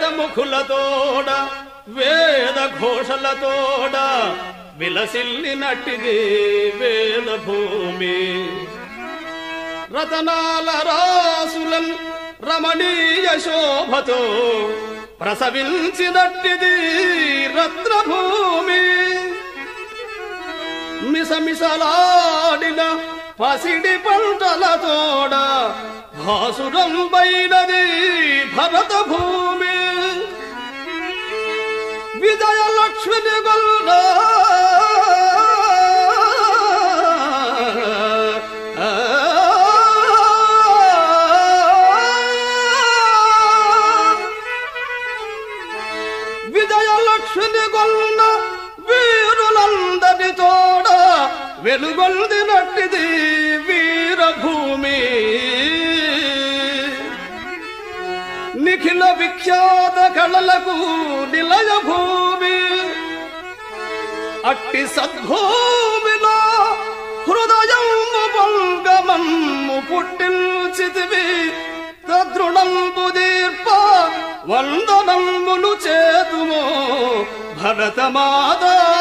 ముఖులతోడ వేద ఘోషలతోడ విలసిల్లినట్టిది వేద భూమి రతనాల రాసులన్ రమణీయ శోభతో ప్రసవించినట్టిది రత్నభూమి మిసమిసలాడిన పసిడి పంటలతోడ భాసురం బైనది భరత భూమి విజయలక్ష్మిని గొల్ల విజయలక్ష్మిని గొల్ల వీరులందరి తోడ వెలుగొందినట్టిది వీరభూమి నిఖిల విఖ్యాత కళలకు నిలయ భూమి అట్టి సద్భూమిలో హృదయము పొంగమమ్ము పుట్టించితివి తదృణంబు దీర్ప వందనములు చేతుమో భరతమాదా